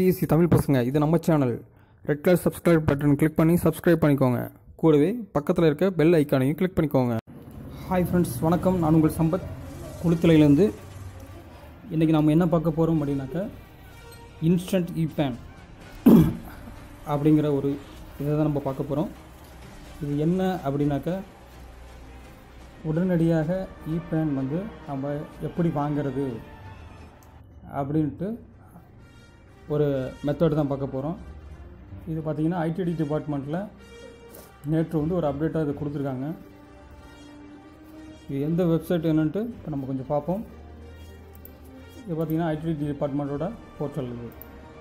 DSC Tamil பசங்க இது நம்ம channel red colour subscribe button click பண்ணி சப்ஸ்கிரைப் பண்ணிக்கோங்க கூடவே பக்கத்தில் இருக்க பெல் ஐக்கானையும் கிளிக் பண்ணிக்கோங்க ஹாய் ஃப்ரெண்ட்ஸ் வணக்கம் நான் உங்கள் சம்பத் குளுத்தலையிலேருந்து இன்றைக்கி நம்ம என்ன பார்க்க போகிறோம் அப்படின்னாக்கா இன்ஸ்டன்ட் இபேன் அப்படிங்கிற ஒரு இதை தான் நம்ம பார்க்க போகிறோம் இது என்ன அப்படின்னாக்கா உடனடியாக இபேன் வந்து நம்ம எப்படி வாங்கிறது அப்படின்ட்டு ஒரு மெத்தட் தான் பார்க்க போகிறோம் இது பார்த்திங்கன்னா ஐடிடி டிபார்ட்மெண்ட்டில் நேற்று வந்து ஒரு அப்டேட்டாக இது கொடுத்துருக்காங்க இது எந்த வெப்சைட் என்னன்ட்டு இப்போ நம்ம கொஞ்சம் பார்ப்போம் இது பார்த்திங்கன்னா ஐடிடி டிபார்ட்மெண்ட்டோட போர்ட்டல் இது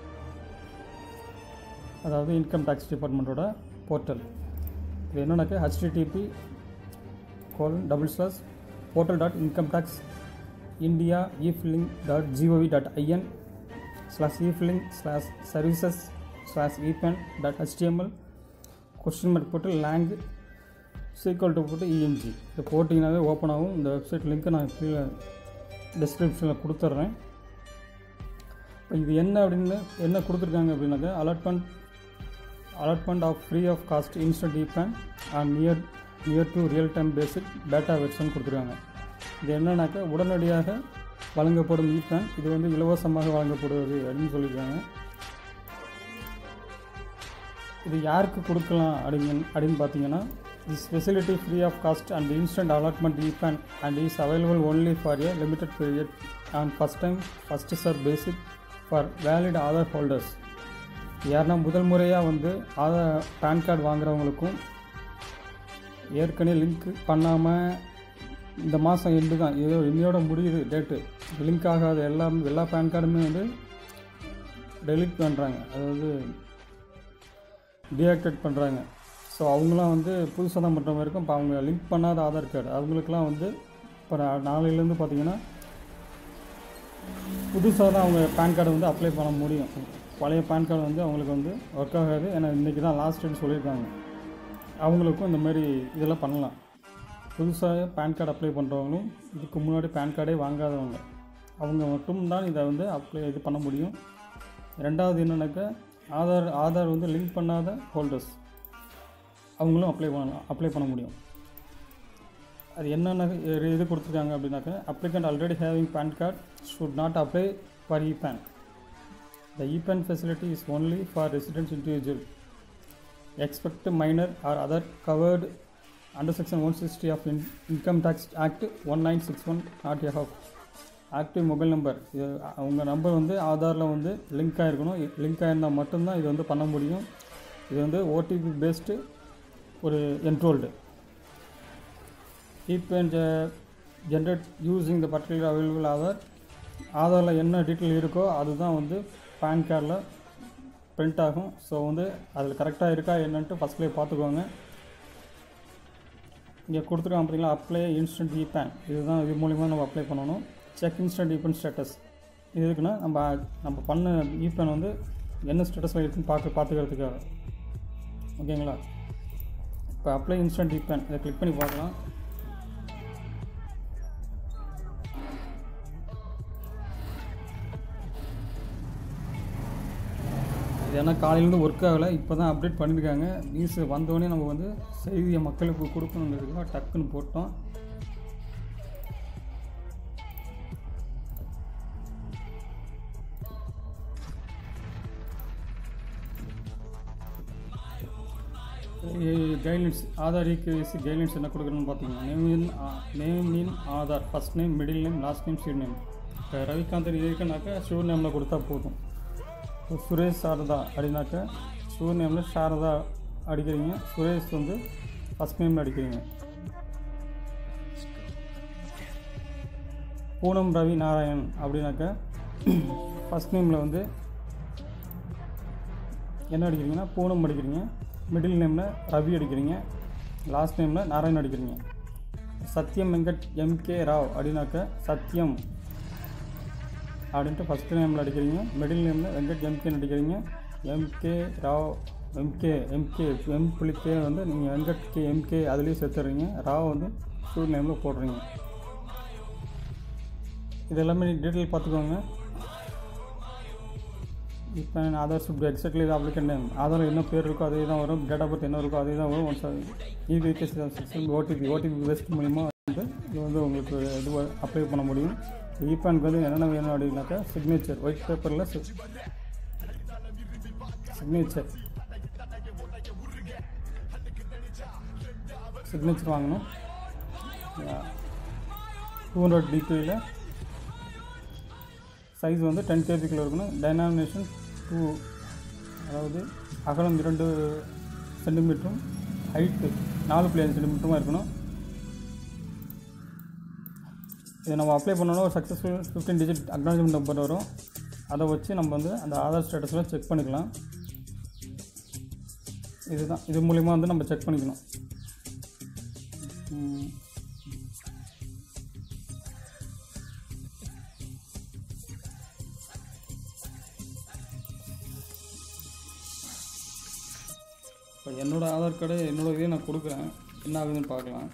அதாவது இன்கம் டேக்ஸ் டிபார்ட்மெண்ட்டோட போர்ட்டல் இது என்னன்னாக்கா HTTP colon double slash portal dot income tax India e filing dot GOV dot IN slash e filing slash services slash e PAN dot HTML question mark போட்டு லேங் சீக்வல் டு போட்டு ENG இது போட்டிங்கனாவே open ஆகும் இந்த website லிங்க்கை நான் கீழே டிஸ்கிரிப்ஷனில் கொடுத்துட்றேன் இப்போ இது என்ன அப்படின்னு என்ன கொடுத்துருக்காங்க அப்படின்னாக்கா allotment allotment of free of cost instant e PAN and near near to real time basic data version கொடுத்துருக்காங்க இது என்னன்னாக்கா உடனடியாக வழங்கப்படும் இபேன் இது வந்து இலவசமாக வழங்கப்படுவது அப்படின்னு சொல்லியிருக்காங்க இது யாருக்கு கொடுக்கலாம் அப்படிங்க அப்படின்னு பார்த்தீங்கன்னா this facility free of cost and instant allotment e PAN and is available only for a limited period and first time first sir basic for valid Aadhaar holders யாருன்னா முதல் முறையாக வந்து ஆதார் பேன் கார்டு வாங்குறவங்களுக்கும் ஏற்கனவே லிங்க் பண்ணாமல் இந்த மாதம் எண்டு தான் இதோ இன்னையோட முடியுது டேட்டு லிங்க் ஆகாத எல்லா எல்லா பேன் கார்டுமே வந்து டெலிட் பண்ணுறாங்க அதாவது டீஆக்டிவேட் பண்ணுறாங்க ஸோ அவங்களாம் வந்து புதுசாக தான் பண்ணுற மாதிரி இருக்கும் இப்போ அவங்க லிங்க் பண்ணாத ஆதார் கார்டு அவங்களுக்குலாம் வந்து இப்போ நாளையிலேருந்து பார்த்தீங்கன்னா புதுசாக தான் அவங்க பேன் கார்டு வந்து அப்ளை பண்ண முடியும் பழைய பேன் கார்டு வந்து அவங்களுக்கு வந்து ஒர்க் ஆகாது ஏன்னா இன்றைக்கி தான் லாஸ்ட் டேட் சொல்லியிருக்காங்க அவங்களுக்கும் இந்த மாதிரி இதெல்லாம் பண்ணலாம் புதுசாக பேன் கார்டு அப்ளை பண்ணுறவங்களும் இதுக்கு முன்னாடி பேன் கார்டே வாங்காதவங்க அவங்க மட்டும்தான் இதை வந்து அப்ளை இது பண்ண முடியும் ரெண்டாவது என்னென்னாக்கா ஆதார் ஆதார் வந்து லிங்க் பண்ணாத ஹோல்டர்ஸ் அவங்களும் அப்ளை பண்ணலாம் அப்ளை பண்ண முடியும் அது என்னென்ன இது கொடுத்துருக்காங்க அப்படின்னாக்கா applicant already having PAN card should not apply for e PAN the e PAN facility is only for residents individual expect minor or other covered under section one sixty of in income tax act one nine six one not a half active mobile number இது உங்கள் number வந்து ஆதாரில் வந்து link ஆகிருக்கணும் link ஆகிருந்தால் மட்டும்தான் இது வந்து பண்ண முடியும் இது வந்து ஓடிபி பேஸ்டு ஒரு என்ரோல்டு இப்போ generate using the particular available Aadhaar ஆதாரில் என்ன டீட்டெயில் இருக்கோ அதுதான் வந்து பேன் கார்டில் பிரிண்ட் ஆகும் ஸோ வந்து அதில் கரெக்டாக இருக்கா என்னன்ட்டு ஃபஸ்ட்லேயே பார்த்துக்கோங்க இங்கே கொடுத்துருக்காங்க பார்த்தீங்களா அப்ளை இன்ஸ்டன்ட் இ பேன் இதுதான் இது மூலிமா நம்ம அப்ளை பண்ணணும் check instant e PAN status இது எதுக்குன்னா நம்ம நம்ம பண்ண இ பேன் வந்து என்ன ஸ்டேட்டஸில் இருக்குன்னு பார்க்க பார்த்துக்கிறதுக்காக ஓகேங்களா இப்போ அப்ளை இன்ஸ்டன்ட் இ பேன் இதை கிளிக் பண்ணி பார்க்கலாம் இது ஏன்னா காலையிலேருந்து ஒர்க் ஆகலை இப்போ தான் அப்டேட் பண்ணியிருக்காங்க நியூஸ் வந்தோடனே நம்ம வந்து செய்தியை மக்களுக்கு கொடுக்கணுங்கிறதுக்காக டக்குன்னு போட்டோம் கைட்லைன்ஸ் ஆதார் ஈகேசி கைட்லைன்ஸ் என்ன கொடுக்குறோன்னு பார்த்தீங்கன்னா name in name in Aadhaar first name middle name last name surname இப்போ ரவிகாந்தன் இருக்குனாக்கா ஷூர் நேமில் கொடுத்தா போதும் இப்போ சுரேஷ் சாரதா அப்படின்னாக்கா ஷூர் நேமில் சாரதா அடிக்கிறீங்க சுரேஷ் வந்து ஃபஸ்ட் நேமில் அடிக்கிறீங்க பூனம் ரவி நாராயண் அப்படின்னாக்கா ஃபஸ்ட் நேமில் வந்து என்ன அடிக்கிறீங்கன்னா பூனம் அடிக்கிறீங்க மிடில் நேமில் ரவி அடிக்கிறீங்க லாஸ்ட் நேமில் நாராயண் அடிக்கிறீங்க சத்யம் வெங்கட் எம்கே ராவ் அப்படின்னாக்கா சத்யம் அப்படின்ட்டு ஃபஸ்ட்டு நேமில் அடிக்கிறீங்க மிடில் நேமில் வெங்கட் எம்கேன்னு அடிக்கிறீங்க MK Rao MK MK M புள்ளிக்கே வந்து நீங்கள் வெங்கட் கே எம்கே அதுலேயே சேர்த்துறீங்க ராவ் வந்து ஷூர் நேமில் போடுறீங்க இது எல்லாமே டீட்டெயில் பார்த்துக்கோங்க இப்போ ஆதார் ஷுட் எக்ஸாக்ட்லி இது அப்ளிகேட் நேம் ஆதார் என்ன பேர் இருக்கோ அதே தான் வரும் டேட் ஆஃப் பர்த் என்ன இருக்கோ அதே தான் வரும் once eKYC OTP OTP based மூலிமா வந்து இது வந்து உங்களுக்கு இது அப்ளை பண்ண முடியும் இபேனுக்கு வந்து என்னென்ன வேணும் அப்படின்னாக்கா சிக்னேச்சர் ஒயிட் பேப்பரில் சிக்னேச்சர் சிக்னேச்சர் வாங்கணும் டூ ஹண்ட்ரட் டிபியில் சைஸ் வந்து டென் கேபிக்குள்ள இருக்கணும் டைனாமினேஷன் டூ அதாவது அகலம் இரண்டு சென்டிமீட்டரும் ஹைட்டு நாலு புள்ளி அஞ்சு சென்டிமீட்டருமா இருக்கணும் இதை நம்ம அப்ளை பண்ணோன்னா ஒரு successful fifteen digit acknowledgement number வரும் அதை வச்சு நம்ம வந்து அந்த ஆதார் ஸ்டேட்டஸில் செக் பண்ணிக்கலாம் இதுதான் இது மூலிமா வந்து நம்ம செக் பண்ணிக்கணும் ம். இப்போ என்னோடய ஆதார் கார்டு என்னோட இதையும் நான் கொடுக்குறேன் என்ன ஆகுதுன்னு பார்க்கலாம்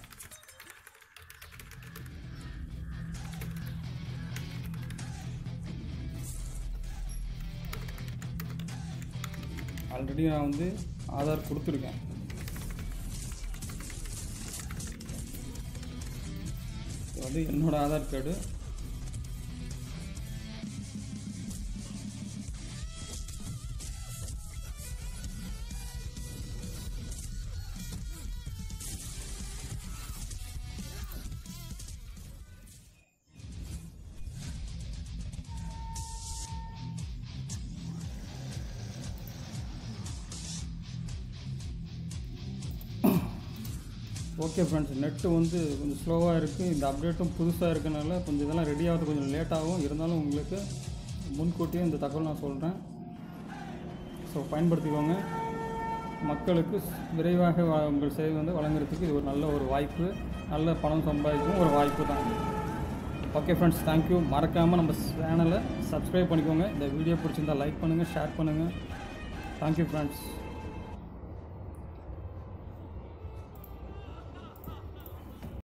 ஆல்ரெடி நான் வந்து ஆதார் கொடுத்துருக்கேன் இது வந்து என்னோட Aadhaar card okay friends net வந்து கொஞ்சம் ஸ்லோவாக இருக்குது இந்த அப்டேட்டும் புதுசாக இருக்கனால கொஞ்சம் இதெல்லாம் ரெடி ஆகிறது கொஞ்சம் லேட் ஆகும் இருந்தாலும் உங்களுக்கு முன்கூட்டியே இந்த தகவல் நான் சொல்கிறேன் ஸோ பயன்படுத்திக்கோங்க மக்களுக்கு விரைவாக வ- உங்கள் சேவை வந்து வழங்குறதுக்கு இது ஒரு நல்ல ஒரு வாய்ப்பு நல்ல பணம் சம்பாதிக்கும் ஒரு வாய்ப்பு தான் ஓகே ஃப்ரெண்ட்ஸ் தேங்க்யூ மறக்காமல் நம்ம சேனலை சப்ஸ்கிரைப் பண்ணிக்கோங்க இந்த வீடியோ பிடிச்சிருந்தா லைக் பண்ணுங்கள் ஷேர் பண்ணுங்கள் தேங்க்யூ ஃப்ரெண்ட்ஸ்